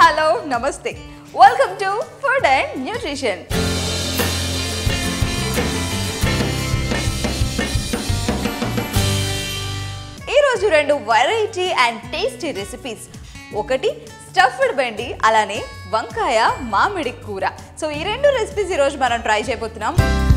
hello నమస్తే welcome to food and nutrition ఈరోజు రెండు వెరైటీ అండ్ టేస్టీ రెసిపీస్ ఒకటి స్టఫ్డ్ బెండి అలానే వంకాయ మామిడి కూర సో ఈ రెండు రెసిపీస్ ఈరోజు మనం ట్రై చేయబోతున్నాం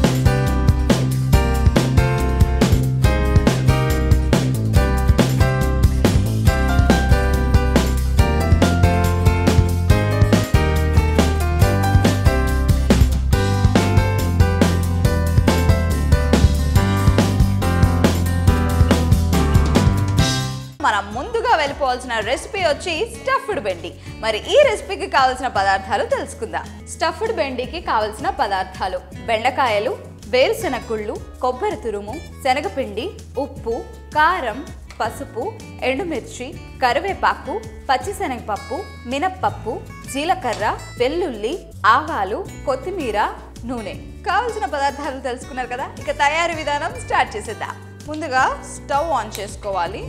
మనం ముందుగా వెళ్ళిపోవాల్సిన రెసిపీ వచ్చి స్టఫ్డ్ బెండి మరి ఈ రెసిపీకి కావాల్సిన పదార్థాలు తెలుసుకుందాం స్టఫ్డ్ బెండికి కావాల్సిన పదార్థాలు బెండకాయలు వేరుశెనగుళ్ళు కొబ్బరి తురుము శనగపిండి ఉప్పు కారం పసుపు ఎండుమిర్చి కరివేపాకు పచ్చిశనగపప్పు మినప్పప్పు జీలకర్ర వెల్లుల్లి ఆవాలు కొత్తిమీర నూనె కావలసిన పదార్థాలు తెలుసుకున్నారు కదా ఇక తయారీ విధానం స్టార్ట్ చేసేద్దాం ముందుగా స్టవ్ ఆన్ చేసుకోవాలి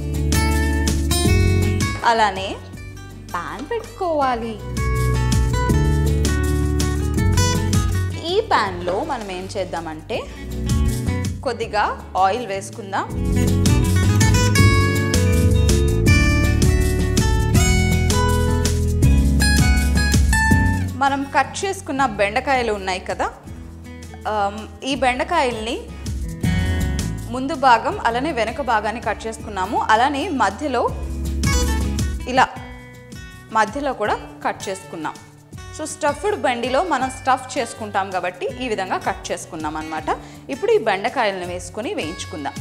అలానే పాన్ పెట్టుకోవాలి ఈ ప్యాన్లో మనం ఏం చేద్దామంటే కొద్దిగా ఆయిల్ వేసుకుందాం మనం కట్ చేసుకున్న బెండకాయలు ఉన్నాయి కదా ఆమ్, ఈ బెండకాయల్ని ముందు భాగం అలానే వెనక భాగాన్ని కట్ చేసుకున్నాము అలానే మధ్యలో ఇలా మధ్యలో కూడా కట్ చేసుకున్నాం సో స్టఫ్డ్ బండిలో మనం స్టఫ్ చేసుకుంటాం కాబట్టి ఈ విధంగా కట్ చేసుకున్నాం అనమాట ఇప్పుడు ఈ బెండకాయలను వేసుకొని వేయించుకుందాం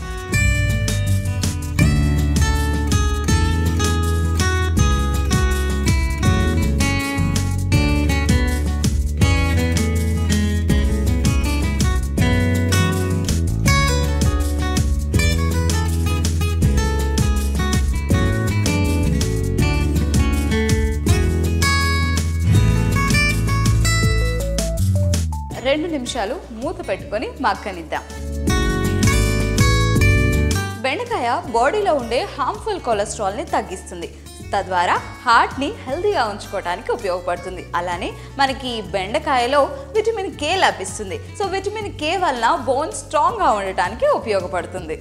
రెండు నిమిషాలు మూత పెట్టుకొని మగ్గనిద్దాం బెండకాయ బాడీలో ఉండే హార్మ్ఫుల్ కొలెస్ట్రాల్ని తగ్గిస్తుంది తద్వారా హార్ట్ని హెల్తీగా ఉంచుకోవడానికి ఉపయోగపడుతుంది అలానే మనకి ఈ బెండకాయలో విటమిన్ కే లభిస్తుంది సో విటమిన్ కే వలన బోన్ స్ట్రాంగ్గా ఉండటానికి ఉపయోగపడుతుంది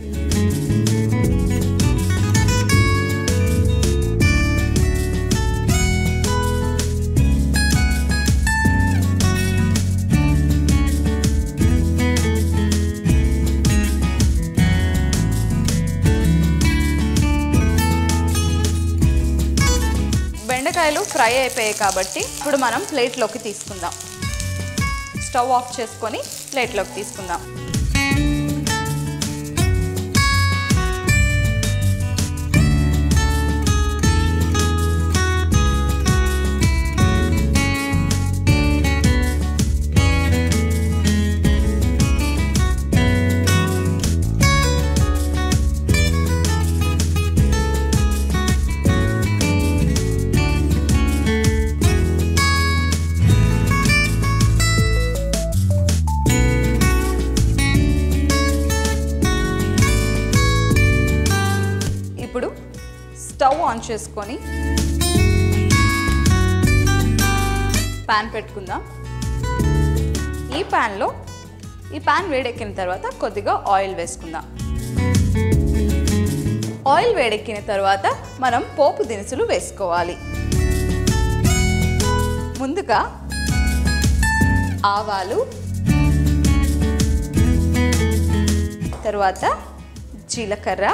బెండకాయలు ఫ్రై అయిపోయాయి కాబట్టి ఇప్పుడు మనం ప్లేట్లోకి తీసుకుందాం స్టవ్ ఆఫ్ చేసుకొని ప్లేట్లోకి తీసుకుందాం ఇప్పుడు స్టవ్ ఆన్ చేసుకొని ప్యాన్ పెట్టుకుందాం ఈ ప్యాన్లో ఈ ప్యాన్ వేడెక్కిన తర్వాత కొద్దిగా ఆయిల్ వేసుకుందాం ఆయిల్ వేడెక్కిన తర్వాత మనం పోపు దినుసులు వేసుకోవాలి ముందుగా ఆవాలు తర్వాత జీలకర్ర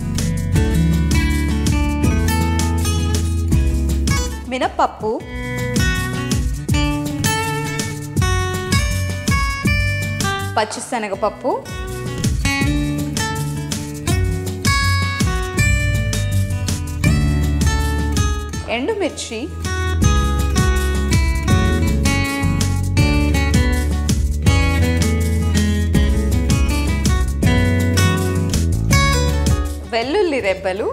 మినప్పప్పు పచ్చిశనగపప్పు ఎండుమిర్చి వెల్లుల్లి రెబ్బలు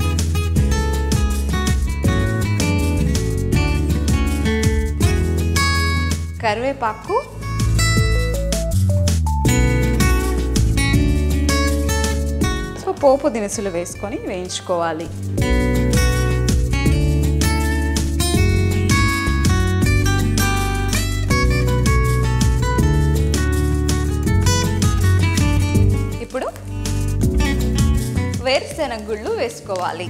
కరివేపాకు సో పోపు దినుసులు వేసుకొని వేయించుకోవాలి వేరుశనగ గుళ్ళు వేసుకోవాలి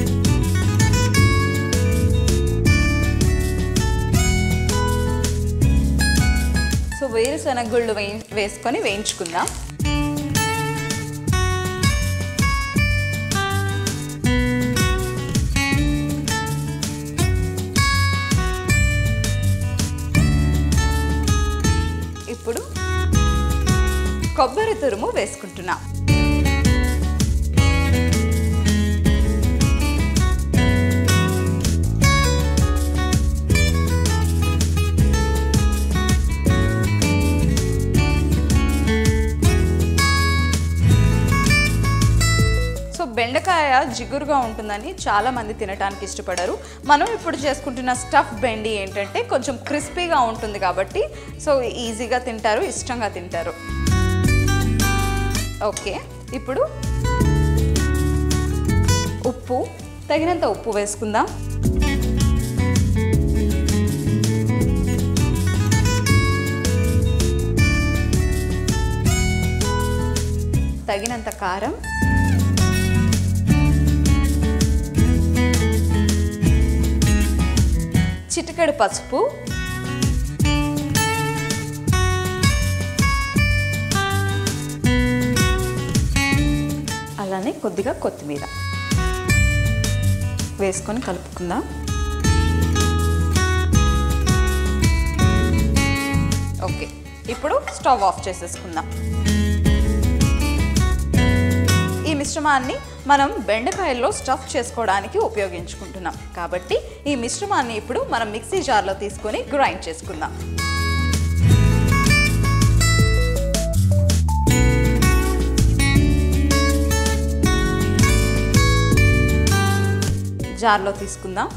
సో వేరుశనగ గుళ్ళు వేయి వేసుకొని వేయించుకుందాం ఇప్పుడు కొబ్బరి తురుము వేసుకుంటున్నాం సో బెండకాయ జిగురుగా ఉంటుందని చాలా మంది తినడానికి ఇష్టపడరు మనం ఇప్పుడు చేసుకుంటున్న స్టఫ్ బెండి ఏంటంటే కొంచెం క్రిస్పీగా ఉంటుంది కాబట్టి సో ఈజీగా తింటారు ఇష్టంగా తింటారు ఓకే ఇప్పుడు ఉప్పు తగినంత ఉప్పు వేసుకుందాం తగినంత కారం చిటికెడు పసుపు అలానే కొద్దిగా కొత్తిమీర వేసుకొని కలుపుకుందాం ఓకే ఇప్పుడు స్టవ్ ఆఫ్ చేసేసుకుందాం ఈ మిశ్రమాన్ని మనం బెండకాయల్లో స్టఫ్ చేసుకోవడానికి ఉపయోగించుకుంటున్నాం కాబట్టి ఈ మిశ్రమాన్ని ఇప్పుడు మనం మిక్సీ జార్లో తీసుకొని గ్రైండ్ చేసుకుందాం జార్లో తీసుకుందాం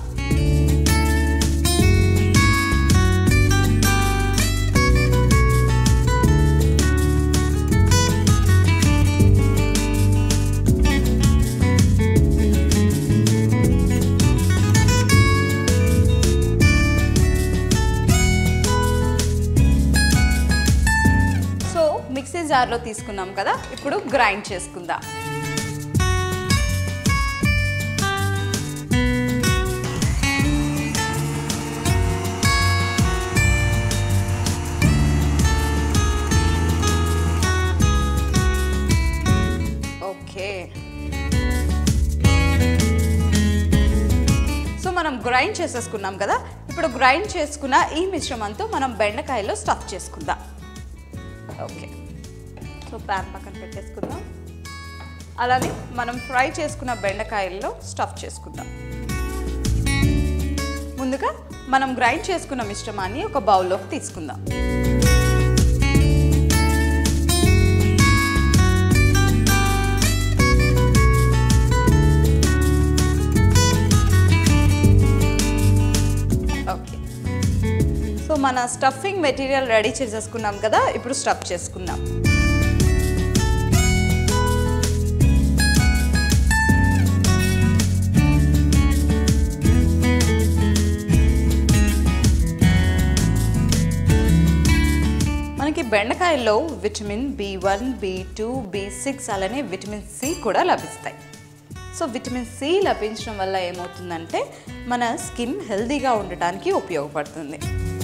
సో మిక్సీ జార్లో తీసుకున్నాం కదా ఇప్పుడు గ్రైండ్ చేసుకుందాం ఓకే సో మనం గ్రైండ్ చేసేసుకున్నాం కదా ఇప్పుడు గ్రైండ్ చేసుకున్న ఈ మిశ్రమంతో మనం బెండకాయలో స్టఫ్ చేసుకుందాం ఓకే సో ప్యాన్ పక్కన పెట్టేసుకుందాం అలానే మనం ఫ్రై చేసుకున్న బెండకాయల్లో స్టఫ్ చేసుకుందాం ముందుగా మనం గ్రైండ్ చేసుకున్న మిశ్రమాన్ని ఒక బౌల్లోకి తీసుకుందాం ఓకే సో మన స్టఫింగ్ మెటీరియల్ రెడీ చేసేసుకున్నాం కదా ఇప్పుడు స్టఫ్ చేసుకుందాం మనకి బెండకాయల్లో vitamin B one B two B six అలానే విటమిన్ సి కూడా లభిస్తాయి సో విటమిన్ సి లభించడం వల్ల ఏమవుతుందంటే మన స్కిన్ హెల్తీగా ఉండటానికి ఉపయోగపడుతుంది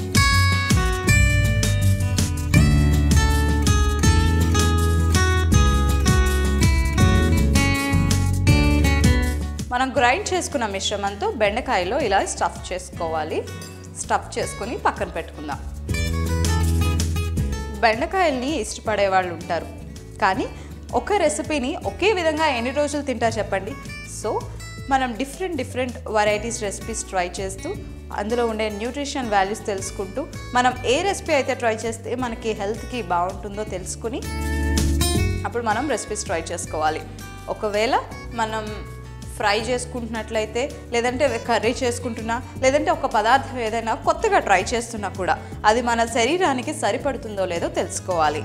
మనం గ్రైండ్ చేసుకున్న మిశ్రమంతో బెండకాయలో ఇలా స్టఫ్ చేసుకోవాలి స్టఫ్ చేసుకొని పక్కన పెట్టుకుందాం బెండకాయల్ని ఇష్టపడే వాళ్ళు ఉంటారు కానీ ఒక రెసిపీని ఒకే విధంగా ఎన్ని రోజులు తింటారు చెప్పండి సో మనం different different varieties recipes try చేస్తూ అందులో ఉండే న్యూట్రిషన్ వాల్యూస్ తెలుసుకుంటూ మనం ఏ రెసిపీ అయితే ట్రై చేస్తే మనకి హెల్త్కి బాగుంటుందో తెలుసుకుని అప్పుడు మనం రెసిపీస్ ట్రై చేసుకోవాలి ఒకవేళ మనం ఫ్రై చేసుకుంటున్నట్లయితే లేదంటే కర్రీ చేసుకుంటున్నా లేదంటే ఒక పదార్థం ఏదైనా కొత్తగా ట్రై చేస్తున్నా కూడా అది మన శరీరానికి సరిపడుతుందో లేదో తెలుసుకోవాలి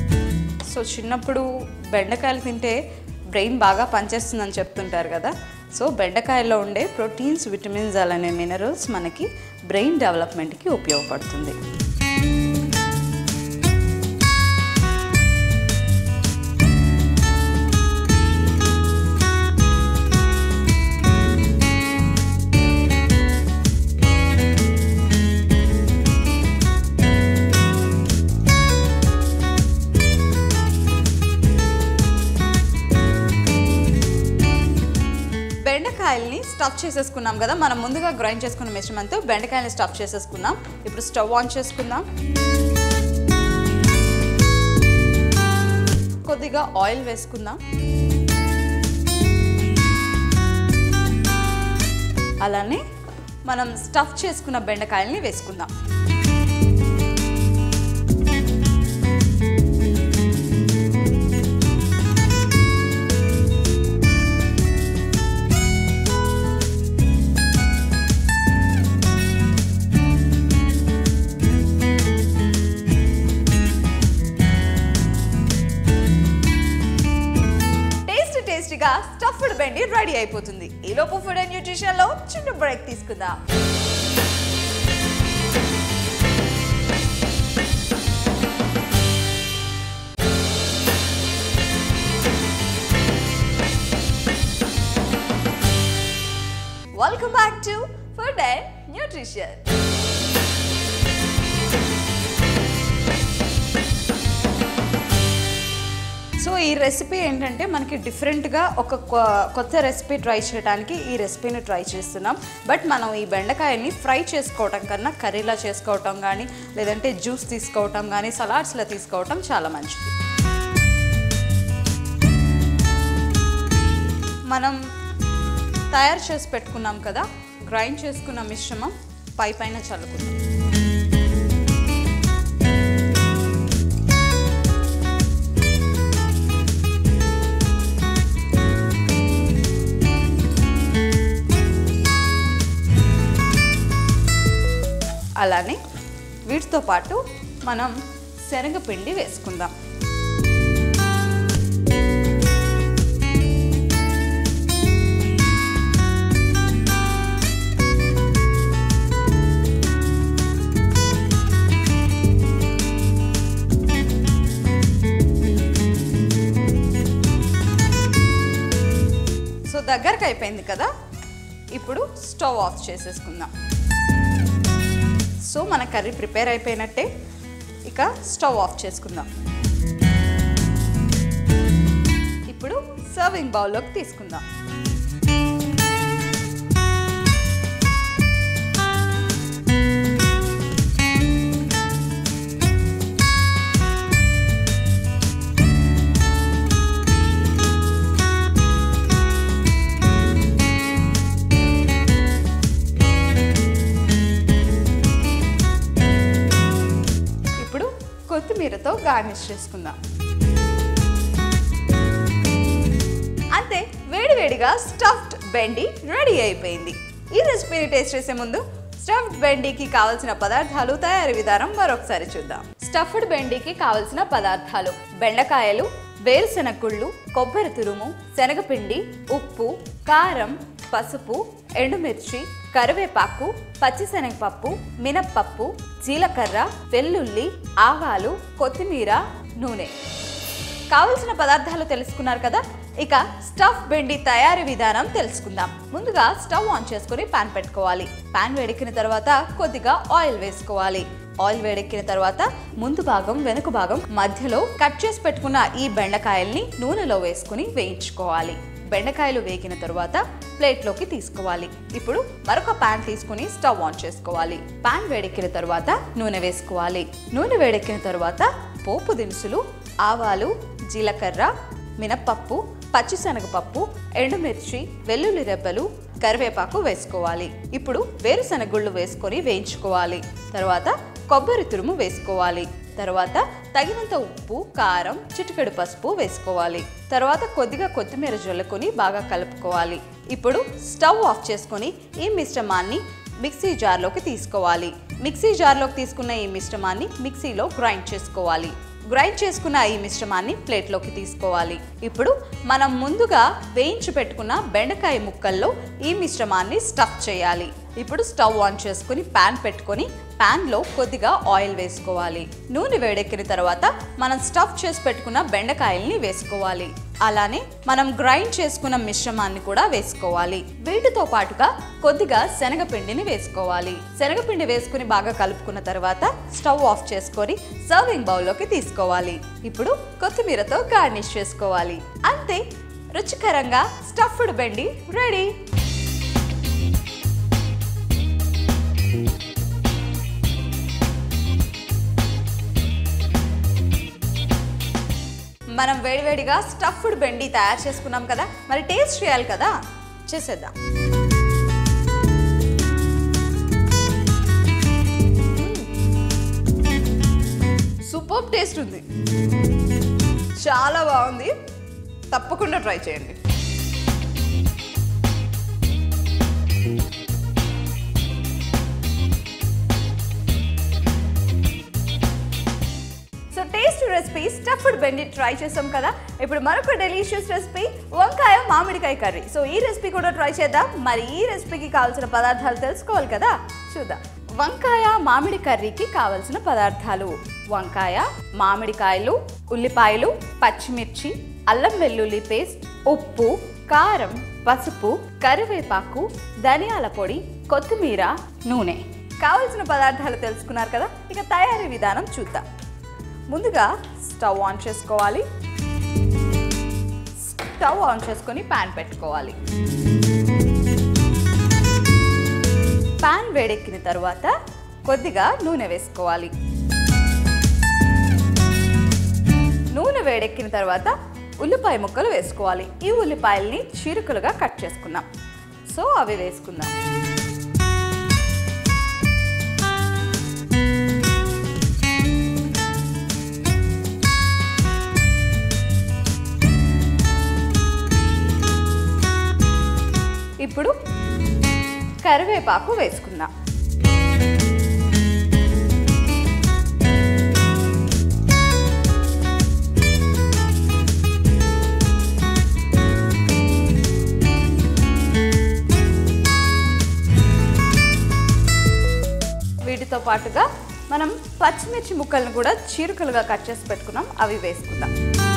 సో చిన్నప్పుడు బెండకాయలు తింటే బ్రెయిన్ బాగా పనిచేస్తుందని చెప్తుంటారు కదా సో బెండకాయల్లో ఉండే ప్రోటీన్స్ విటమిన్స్ అలానే మినరల్స్ మనకి బ్రెయిన్ డెవలప్మెంట్కి ఉపయోగపడుతుంది బెండకాయల్ని స్టఫ్ చేసేసుకున్నాం కదా మనం ముందుగా గ్రైండ్ చేసుకున్న మిశ్రమంతో బెండకాయల్ని స్టఫ్ చేసేసుకున్నాం ఇప్పుడు స్టవ్ ఆన్ చేసుకుందాం కొద్దిగా ఆయిల్ వేసుకుందాం అలానే మనం స్టఫ్ చేసుకున్న బెండకాయల్ని వేసుకుందాం టేస్ట్ టేస్టీగా స్టఫ్డ్ బెండి రెడీ అయిపోతుంది ఈలోపు ఫుడ్ అండ్ న్యూట్రిషన్ లో చిన్న బ్రేక్ తీసుకుందాం welcome back to food and nutrition so ఈ రెసిపీ ఏంటంటే మనకి డిఫరెంట్గా ఒక కొ- కొత్త రెసిపీ ట్రై చేయడానికి ఈ రెసిపీని ట్రై చేస్తున్నాం బట్ మనం ఈ బెండకాయని ఫ్రై చేసుకోవటం కన్నా కర్రీలా చేసుకోవటం కానీ లేదంటే జ్యూస్ తీసుకోవటం కానీ సలాడ్స్లో తీసుకోవటం చాలా మంచిది మనం తయారు చేసి పెట్టుకున్నాం కదా గ్రైండ్ చేసుకున్న మిశ్రమం పై పైన చల్లుకుందాం అలానే వీటితో పాటు మనం శనగపిండి వేసుకుందాం సో దగ్గరకు అయిపోయింది కదా ఇప్పుడు స్టవ్ ఆఫ్ చేసేసుకుందాం సో మన కర్రీ ప్రిపేర్ అయిపోయినట్టే ఇక స్టవ్ ఆఫ్ చేసుకుందాం ఇప్పుడు సర్వింగ్ బౌల్లోకి తీసుకుందాం ఇప్పుడు కొత్తిమీరతో గార్నిష్ చేసుకుందాం అంతే వేడివేడిగా స్టఫ్డ్ బెండి రెడీ అయిపోయింది ఈ రెసిపీని టేస్ట్ చేసే ముందు స్టఫ్డ్ బెండీకి కావలసిన పదార్థాలు తయారీ విధానం మరొకసారి చూద్దాం స్టఫ్డ్ బెండీకి కావలసిన పదార్థాలు బెండకాయలు వేరుశెనగ గుళ్ళు కొబ్బరి తురుము శనగపిండి ఉప్పు కారం పసుపు ఎండుమిర్చి కరివేపాకు పచ్చిశనగపప్పు మినప్పప్పు జీలకర్ర వెల్లుల్లి ఆవాలు కొత్తిమీర నూనె కావలసిన పదార్థాలు తెలుసుకున్నారు కదా ఇక స్టఫ్ బెండి తయారీ విధానం తెలుసుకుందాం ముందుగా స్టవ్ ఆన్ చేసుకుని పాన్ పెట్టుకోవాలి పాన్ వేడెక్కిన తర్వాత కొద్దిగా ఆయిల్ వేసుకోవాలి ఆయిల్ వేడెక్కిన తర్వాత ముందు భాగం వెనుక భాగం మధ్యలో కట్ చేసి పెట్టుకున్న ఈ బెండకాయల్ని నూనెలో వేసుకుని వేయించుకోవాలి బెండకాయలు వేగిన తరువాత ప్లేట్లోకి తీసుకోవాలి ఇప్పుడు మరొక పాన్ తీసుకుని స్టవ్ ఆన్ చేసుకోవాలి పాన్ వేడెక్కిన తరువాత నూనె వేసుకోవాలి నూనె వేడెక్కిన తరువాత పోపు దినుసులు ఆవాలు జీలకర్ర మినప్పప్పు పచ్చిశనగపప్పు ఎండుమిర్చి వెల్లుల్లి రెబ్బలు కరివేపాకు వేసుకోవాలి ఇప్పుడు వేరుశనగ గుళ్ళు వేసుకొని వేయించుకోవాలి తర్వాత కొబ్బరి తురుము వేసుకోవాలి తర్వాత తగినంత ఉప్పు కారం చిటికెడు పసుపు వేసుకోవాలి తర్వాత కొద్దిగా కొత్తిమీర జల్లుకొని బాగా కలుపుకోవాలి ఇప్పుడు స్టవ్ ఆఫ్ చేసుకొని ఈ మిశ్రమాన్ని మిక్సీ జార్లోకి తీసుకోవాలి మిక్సీ జార్లోకి తీసుకున్న ఈ మిశ్రమాన్ని మిక్సీలో గ్రైండ్ చేసుకోవాలి గ్రైండ్ చేసుకున్న ఈ మిశ్రమాన్ని ప్లేట్లోకి తీసుకోవాలి ఇప్పుడు మనం ముందుగా వేయించి పెట్టుకున్న బెండకాయ ముక్కల్లో ఈ మిశ్రమాన్ని స్టఫ్ చేయాలి ఇప్పుడు స్టవ్ ఆన్ చేసుకుని ప్యాన్ పెట్టుకొని ప్యాన్లో కొద్దిగా ఆయిల్ వేసుకోవాలి నూనె వేడెక్కిన తర్వాత మనం స్టఫ్ చేసి పెట్టుకున్న బెండకాయల్ని వేసుకోవాలి అలానే మనం గ్రైండ్ చేసుకున్న మిశ్రమాన్ని కూడా వేసుకోవాలి వీటితో పాటుగా కొద్దిగా శనగపిండిని వేసుకోవాలి శనగపిండి వేసుకుని బాగా కలుపుకున్న తర్వాత స్టవ్ ఆఫ్ చేసుకొని సర్వింగ్ బౌల్లోకి తీసుకోవాలి ఇప్పుడు కొత్తిమీరతో గార్నిష్ చేసుకోవాలి అంతే రుచికరంగా స్టఫ్డ్ బెండి రెడీ మనం వేడివేడిగా స్టఫ్డ్ బెండి తయారు చేసుకున్నాం కదా మరి టేస్ట్ చేయాలి కదా చేసేద్దాం సూపర్ టేస్ట్ ఉంది చాలా బాగుంది తప్పకుండా ట్రై చేయండి సో టేస్ట్ రెసిపీ స్టఫ్డ్ బెండి ట్రై చేసాం కదా ఇప్పుడు మరొక డెలిషియస్ రెసిపీ వంకాయ మామిడికాయ కర్రీ సో ఈ రెసిపీ కూడా ట్రై చేద్దాం మరి ఈ రెసిపీకి కావాల్సిన పదార్థాలు తెలుసుకోవాలి కదా చూద్దాం వంకాయ మామిడి కర్రీకి కావలసిన పదార్థాలు వంకాయ మామిడికాయలు ఉల్లిపాయలు పచ్చిమిర్చి అల్లం వెల్లుల్లి పేస్ట్ ఉప్పు కారం పసుపు కరివేపాకు ధనియాల పొడి కొత్తిమీర నూనె కావలసిన పదార్థాలు తెలుసుకున్నారు కదా ఇక తయారీ విధానం చూద్దాం ముందుగా స్టవ్ ఆన్ చేసుకోవాలి స్టవ్ ఆన్ చేసుకొని ప్యాన్ పెట్టుకోవాలి ప్యాన్ వేడెక్కిన తర్వాత కొద్దిగా నూనె వేసుకోవాలి నూనె వేడెక్కిన తర్వాత ఉల్లిపాయ ముక్కలు వేసుకోవాలి ఈ ఉల్లిపాయల్ని చీరుకలుగా కట్ చేసుకున్నాం సో అవి వేసుకుందాం ఇప్పుడు కరివేపాకు వేసుకుందాం వీటితో పాటుగా మనం పచ్చిమిర్చి ముక్కలను కూడా చీరుకలుగా కట్ చేసి పెట్టుకున్నాం అవి వేసుకుందాం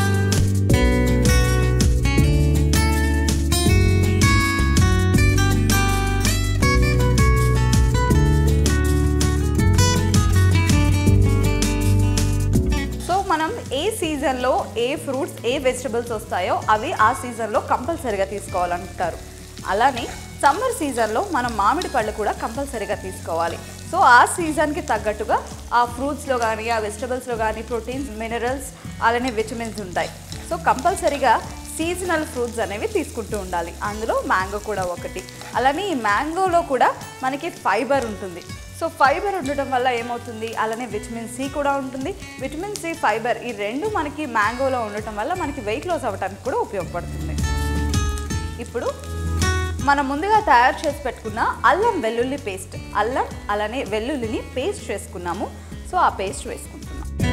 సో మనం ఏ సీజన్లో ఏ ఫ్రూట్స్ ఏ వెజిటబుల్స్ వస్తాయో అవి ఆ సీజన్లో కంపల్సరీగా తీసుకోవాలంటారు అలానే సమ్మర్ సీజన్లో మనం మామిడి పళ్ళు కూడా కంపల్సరీగా తీసుకోవాలి సో ఆ సీజన్కి తగ్గట్టుగా ఆ ఫ్రూట్స్లో కానీ ఆ వెజిటబుల్స్లో కానీ ప్రోటీన్స్ మినరల్స్ అలానే విటమిన్స్ ఉంటాయి సో కంపల్సరీగా సీజనల్ ఫ్రూట్స్ అనేవి తీసుకుంటూ ఉండాలి అందులో మ్యాంగో కూడా ఒకటి అలానే ఈ మ్యాంగోలో కూడా మనకి ఫైబర్ ఉంటుంది సో ఫైబర్ ఉండటం వల్ల ఏమవుతుంది అలానే విటమిన్ సి కూడా ఉంటుంది విటమిన్ సి ఫైబర్ ఈ రెండు మనకి మ్యాంగోలో ఉండటం వల్ల మనకి వెయిట్ లాస్ అవ్వడానికి కూడా ఉపయోగపడుతుంది ఇప్పుడు మనం ముందుగా తయారు చేసి పెట్టుకున్న అల్లం వెల్లుల్లి పేస్ట్ అల్లం అలానే వెల్లుల్లిని పేస్ట్ చేసుకున్నాము సో ఆ పేస్ట్ వేసుకుంటున్నాం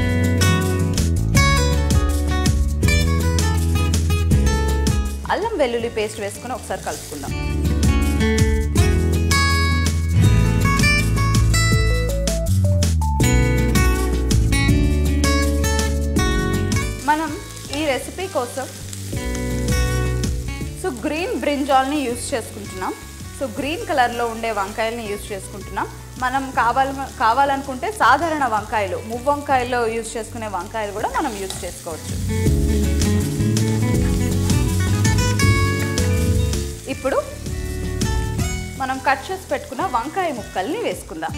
అల్లం వెల్లుల్లి పేస్ట్ వేసుకుని ఒకసారి కలుపుకుందాం మనం ఈ రెసిపీ కోసం సో గ్రీన్ బ్రింజాల్ని యూస్ చేసుకుంటున్నాం సో గ్రీన్ కలర్లో ఉండే వంకాయల్ని యూస్ చేసుకుంటున్నాం మనం కావాల కావాలనుకుంటే సాధారణ వంకాయలు మువ్వ వంకాయల్లో యూస్ చేసుకునే వంకాయలు కూడా మనం యూస్ చేసుకోవచ్చు ఇప్పుడు మనం కట్ చేసి పెట్టుకున్న వంకాయ ముక్కల్ని వేసుకుందాం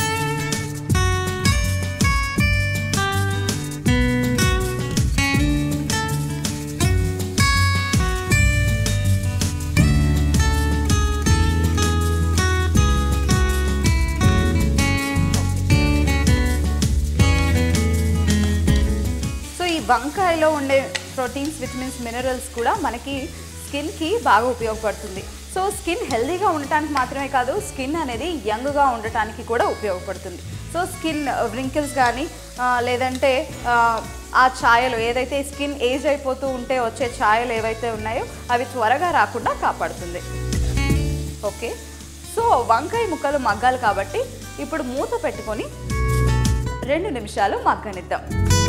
సో ఈ వంకాయలో ఉండే ప్రోటీన్స్ విటమిన్స్ మినరల్స్ కూడా మనకి స్కిన్కి బాగా ఉపయోగపడుతుంది సో సో స్కిన్ హెల్దీగా ఉండటానికి మాత్రమే కాదు స్కిన్ అనేది యంగ్గా ఉండటానికి కూడా ఉపయోగపడుతుంది సో స్కిన్ వ్రింకిల్స్ కానీ లేదంటే ఆ, ఆ ఛాయలు ఏదైతే స్కిన్ ఏజ్ అయిపోతూ ఉంటే వచ్చే ఛాయలు ఏవైతే ఉన్నాయో అవి త్వరగా రాకుండా కాపాడుతుంది ఓకే సో వంకాయ ముక్కలు మగ్గాలి కాబట్టి ఇప్పుడు మూత పెట్టుకొని రెండు నిమిషాలు మగ్గనిద్దాం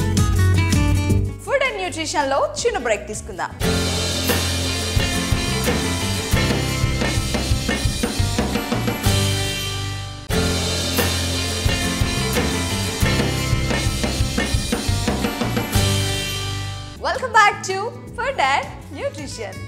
ఫుడ్ అండ్ న్యూట్రిషన్లో చిన్న బ్రేక్ తీసుకుందాం welcome back to food and nutrition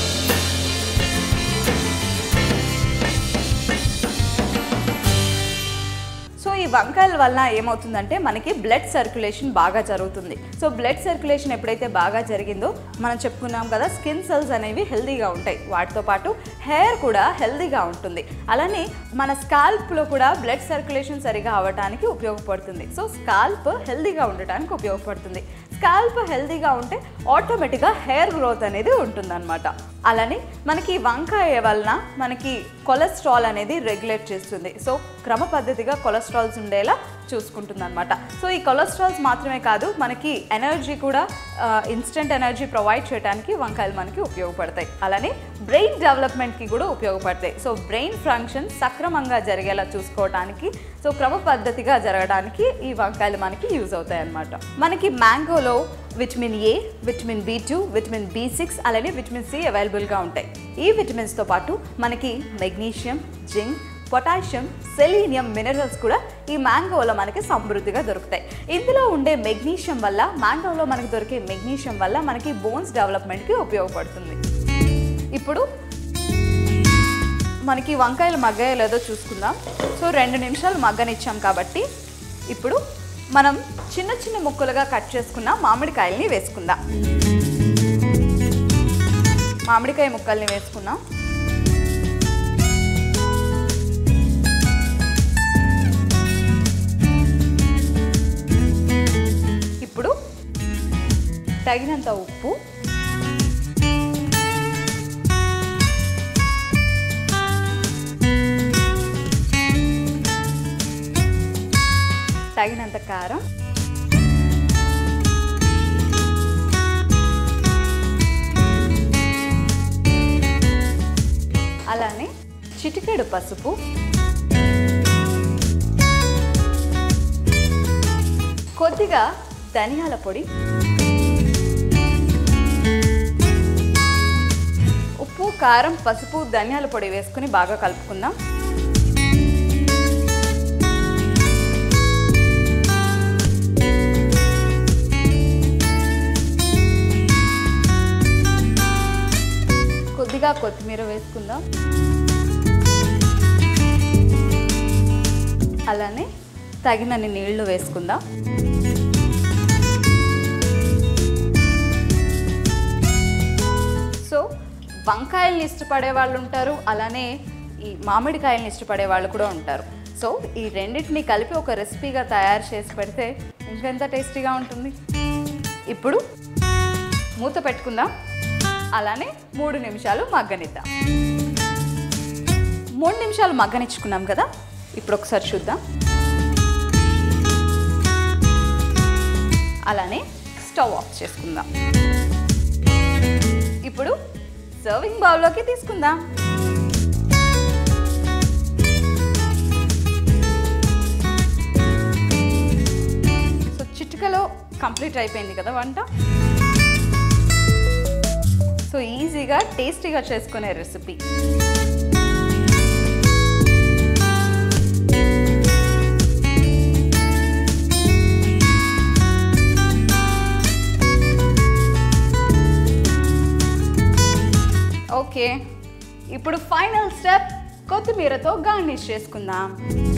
so ఈ వంకాయల వల్ల ఏమవుతుందంటే మనకి బ్లడ్ సర్క్యులేషన్ బాగా జరుగుతుంది సో బ్లడ్ సర్క్యులేషన్ ఎప్పుడైతే బాగా జరిగిందో మనం చెప్పుకున్నాం కదా స్కిన్ సెల్స్ అనేవి హెల్దీగా ఉంటాయి వాటితో పాటు హెయిర్ కూడా హెల్దీగా ఉంటుంది అలానే మన స్కాల్ప్లో కూడా బ్లడ్ సర్క్యులేషన్ సరిగా అవ్వడానికి ఉపయోగపడుతుంది సో స్కాల్ప్ హెల్దీగా ఉండటానికి ఉపయోగపడుతుంది స్కాల్ప్ హెల్దీగా ఉంటే ఆటోమేటిక్గా హెయిర్ గ్రోత్ అనేది ఉంటుందన్నమాట అలానే మనకి ఈ వంకాయ వలన మనకి కొలెస్ట్రాల్ అనేది రెగ్యులేట్ చేస్తుంది సో క్రమ పద్ధతిగా కొలెస్ట్రాల్స్ ఉండేలా చూసుకుంటుంది అనమాట సో ఈ కొలెస్ట్రాల్స్ మాత్రమే కాదు మనకి ఎనర్జీ కూడా ఇన్స్టెంట్ ఎనర్జీ ప్రొవైడ్ చేయడానికి వంకాయలు మనకి ఉపయోగపడతాయి అలానే బ్రెయిన్ డెవలప్మెంట్కి కూడా ఉపయోగపడతాయి సో బ్రెయిన్ ఫంక్షన్ సక్రమంగా జరిగేలా చూసుకోవడానికి సో క్రమ పద్ధతిగా జరగడానికి ఈ వంకాయలు మనకి యూజ్ అవుతాయి అన్నమాట మనకి మ్యాంగోలో vitamin A vitamin B two vitamin B six అలానే విటమిన్ సి అవైలబుల్గా ఉంటాయి ఈ విటమిన్స్తో పాటు మనకి magnesium zinc potassium selenium minerals కూడా ఈ మ్యాంగోలో మనకి సమృద్ధిగా దొరుకుతాయి ఇందులో ఉండే మెగ్నీషియం వల్ల మ్యాంగోలో మనకి దొరికే మెగ్నీషియం వల్ల మనకి బోన్స్ డెవలప్మెంట్కి ఉపయోగపడుతుంది ఇప్పుడు మనకి వంకాయలు మగ్గాయో లేదో చూసుకుందాం సో రెండు నిమిషాలు మగ్గనిచ్చాం కాబట్టి ఇప్పుడు మనం చిన్న చిన్న ముక్కలుగా కట్ చేసుకున్న మామిడికాయల్ని వేసుకుందాం మామిడికాయ ముక్కల్ని వేసుకున్నాం ఇప్పుడు తగినంత ఉప్పు తగినంత కారం అలానే చిటికెడు పసుపు కొద్దిగా ధనియాల పొడి ఉప్పు కారం పసుపు ధనియాల పొడి వేసుకుని బాగా కలుపుకుందాం కొద్దిగా కొత్తిమీర వేసుకుందాం అలానే తగినన్ని నీళ్లు వేసుకుందాం సో వంకాయల్ని ఇష్టపడే వాళ్ళు ఉంటారు అలానే ఈ మామిడికాయల్ని ఇష్టపడే వాళ్ళు కూడా ఉంటారు సో ఈ రెండింటిని కలిపి ఒక రెసిపీగా తయారు చేసి పెడితే ఇంకెంత టేస్టీగా ఉంటుంది ఇప్పుడు మూత పెట్టుకుందాం అలానే మూడు నిమిషాలు మగ్గనిద్దాం మూడు నిమిషాలు మగ్గనిచ్చుకున్నాం కదా ఇప్పుడు ఒకసారి చూద్దాం అలానే స్టవ్ ఆఫ్ చేసుకుందాం ఇప్పుడు సర్వింగ్ బౌల్లోకి తీసుకుందాం సో చిటికలో కంప్లీట్ అయిపోయింది కదా వంట సో ఈజీగా టేస్టీగా చేసుకునే రెసిపీ ఓకే ఇప్పుడు ఫైనల్ స్టెప్ కొత్తిమీరతో గార్నిష్ చేసుకుందాం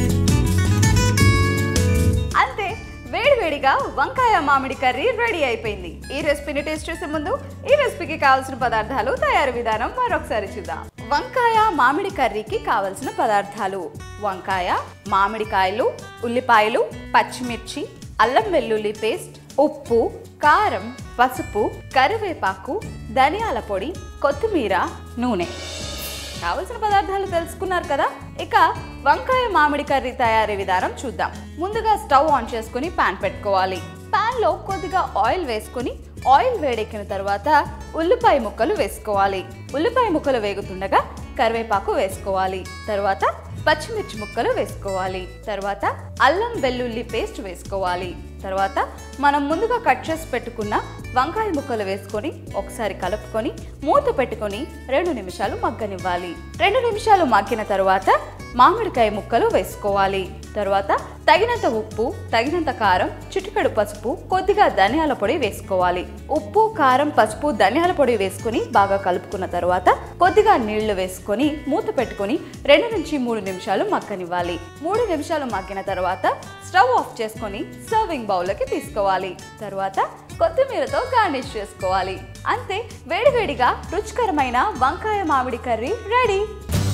అంతే వేడివేడిగా వంకాయ మామిడి కర్రీ రెడీ అయిపోయింది ఈ రెసిపీని టేస్ట్ చేసే ముందు ఈ రెసిపీకి కావాల్సిన పదార్థాలు తయారు విధానం మరొకసారి చూద్దాం వంకాయ మామిడి కర్రీకి కావలసిన పదార్థాలు వంకాయ మామిడికాయలు ఉల్లిపాయలు పచ్చిమిర్చి అల్లం వెల్లుల్లి పేస్ట్ ఉప్పు కారం పసుపు కరివేపాకు ధనియాల పొడి కొత్తిమీర నూనె కావలసిన పదార్థాలు తెలుసుకున్నారు కదా ఇక వంకాయ మామిడి కర్రీ తయారీ విధానం చూద్దాం ముందుగా స్టవ్ ఆన్ చేసుకుని పాన్ పెట్టుకోవాలి పాన్ లో కొద్దిగా ఆయిల్ వేసుకొని ఆయిల్ వేడెక్కిన తర్వాత ఉల్లిపాయ ముక్కలు వేసుకోవాలి ఉల్లిపాయ ముక్కలు వేగుతుండగా కరివేపాకు వేసుకోవాలి తర్వాత పచ్చిమిర్చి ముక్కలు వేసుకోవాలి తర్వాత అల్లం వెల్లుల్లి పేస్ట్ వేసుకోవాలి తర్వాత మనం ముందుగా కట్ చేసి పెట్టుకున్న వంకాయ ముక్కలు వేసుకొని ఒకసారి కలుపుకొని మూత పెట్టుకొని రెండు నిమిషాలు మగ్గనివ్వాలి రెండు నిమిషాలు మగ్గిన తర్వాత మామిడికాయ ముక్కలు వేసుకోవాలి తర్వాత తగినంత ఉప్పు తగినంత కారం చిటికెడు పసుపు కొద్దిగా ధనియాల పొడి వేసుకోవాలి ఉప్పు కారం పసుపు ధనియాల పొడి వేసుకొని బాగా కలుపుకున్న తర్వాత కొద్దిగా నీళ్లు వేసుకొని మూత పెట్టుకొని రెండు నుంచి మూడు నిమిషాలు మగ్గనివ్వాలి మూడు నిమిషాలు మగ్గిన తర్వాత స్టవ్ ఆఫ్ చేసుకొని సర్వింగ్ బౌల్లోకి తీసుకోవాలి తర్వాత కొత్తిమీరతో గార్నిష్ చేసుకోవాలి అంతే వేడివేడిగా రుచికరమైన వంకాయ మామిడి కర్రీ రెడీ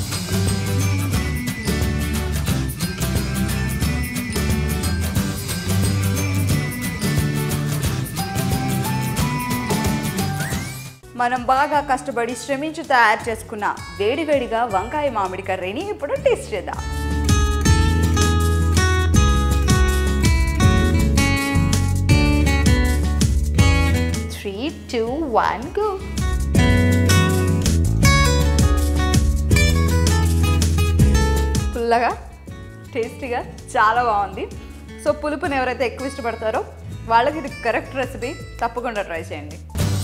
మనం బాగా కష్టపడి శ్రమించి తయారు చేసుకున్న వేడివేడిగా వంకాయ మామిడి కర్రీని ఇప్పుడు టేస్ట్ చేద్దాం త్రీ టూ వన్ గో పుల్లగా టేస్టీగా చాలా బాగుంది సో పులుపుని ఎవరైతే ఎక్కువ ఇష్టపడతారో వాళ్ళకి ఇది కరెక్ట్ రెసిపీ తప్పకుండా ట్రై చేయండి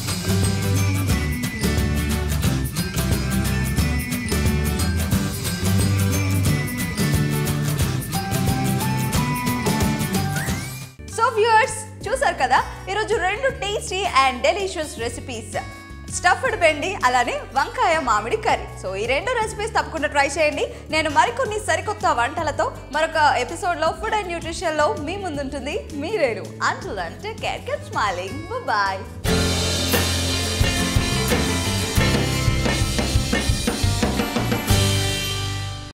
సో వ్యూయర్స్ చూసారు కదా ఈరోజు రెండు tasty and delicious recipes stuffed బెండి అలానే వంకాయ మామిడి కర్రీ సో ఈ రెండు రెసిపీస్ తప్పకుండా ట్రై చేయండి నేను మరికొన్ని సరికొత్త వంటలతో మరొక ఎపిసోడ్లో ఫుడ్ అండ్ న్యూట్రిషన్లో మీ ముందుంటుంది మీరేను అంటుల్ అంటే కేర్ కెప్ స్మైలింగ్ బాయ్